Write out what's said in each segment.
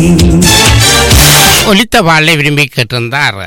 ஒலித்த பாடலை விரும்பி கேட்டிருந்தார்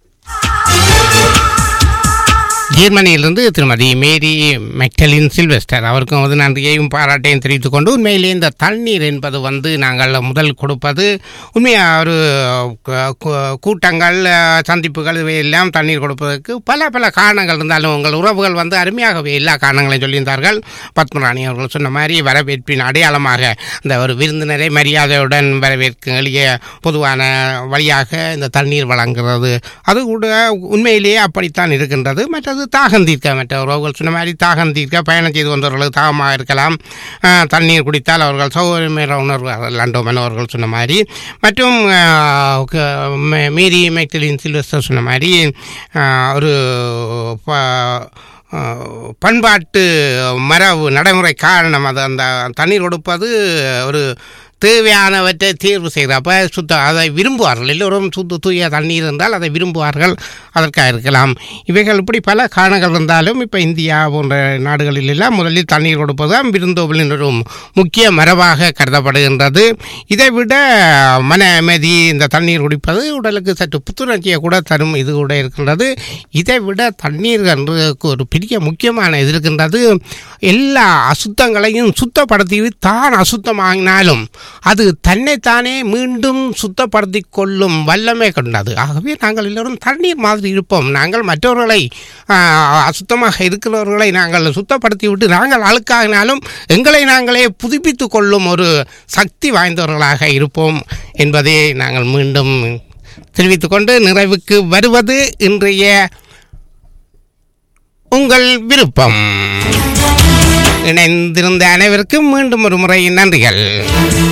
ஜெர்மனியிலிருந்து திருமதி மேரி மெக்டலின் சில்வெஸ்டர் அவருக்கும் வந்து நன்றியையும் பாராட்டையும் தெரிவித்துக் கொண்டு உண்மையிலே இந்த தண்ணீர் என்பது வந்து நாங்கள் முதல் கொடுப்பது உண்மையாக ஒரு கு- கு- கூட்டங்கள் அஹ், சந்திப்புகள் இவையெல்லாம் தண்ணீர் கொடுப்பதற்கு பல பல காரணங்கள் இருந்தாலும் உங்கள் உறவுகள் வந்து அருமையாகவே எல்லா காரணங்களையும் சொல்லியிருந்தார்கள் பத்மராணி அவர்கள் சொன்ன மாதிரி வரவேற்பின் அடையாளமாக இந்த ஒரு விருந்தினரை மரியாதையுடன் வரவேற்கும் எளிய பொதுவான வழியாக இந்த தண்ணீர் வழங்குறது அது கூட உண்மையிலேயே அப்படித்தான் இருக்கின்றது மற்றது தாகம் தீர்க்க மற்ற உறவுகள் சொன்ன மாதிரி தாகம் தீர்க்க பயணம் செய்து வந்தவர்களுக்கு தாகமாக இருக்கலாம் ஆஹ், தண்ணீர் குடித்தால் அவர்கள் சௌகரியமேற உணர்வார்கள் லண்டோமன் அவர்கள் சொன்ன மாதிரி மற்றும் ஆஹ், க- மே- மேரி மைத்திலின் சில்வஸ்டர் சொன்ன மாதிரி ஆஹ், ஒரு ப- ஆஹ், பண்பாட்டு மரபு நடைமுறை காரணம் அது அந்த தண்ணீர் கொடுப்பது ஒரு தேவையானவற்றை தேர்வு செய்கிற அப்போ சுத்த அதை விரும்புவார்கள் எல்லோரும் சுத்த தூய தண்ணீர் இருந்தால் அதை விரும்புவார்கள் அதற்காக இருக்கலாம் இவைகள் இப்படி பல காரணங்கள் இருந்தாலும் இப்போ இந்தியா போன்ற நாடுகளில் எல்லாம் முதலில் தண்ணீர் கொடுப்பது தான் விருந்தோம்பலின் ஒரு முக்கிய மரபாக கருதப்படுகின்றது இதை விட மன அமைதி இந்த தண்ணீர் குடிப்பது உடலுக்கு சற்று புத்துணர்ச்சியை கூட தரும் இது கூட இருக்கின்றது இதை விட தண்ணீர் என்று ஒரு பெரிய முக்கியமான இது இருக்கின்றது எல்லா அசுத்தங்களையும் சுத்தப்படுத்தி தான் அசுத்தமாகினாலும் அது தன்னைத்தானே மீண்டும் சுத்தப்படுத்தி கொள்ளும் வல்லமை கொண்டது ஆகவே நாங்கள் எல்லோரும் தண்ணீர் மாதிரி இருப்போம் நாங்கள் மற்றவர்களை ஆஹ், அசுத்தமாக இருக்கிறவர்களை நாங்கள் சுத்தப்படுத்தி விட்டு நாங்கள் அழுக்காகினாலும் எங்களை நாங்களே புதுப்பித்து கொள்ளும் ஒரு சக்தி வாய்ந்தவர்களாக இருப்போம் என்பதை நாங்கள் மீண்டும் தெரிவித்துக்கொண்டு நிறைவுக்கு வருவது இன்றைய உங்கள் விருப்பம் இணைந்திருந்த அனைவருக்கும் மீண்டும் ஒரு முறை நன்றிகள்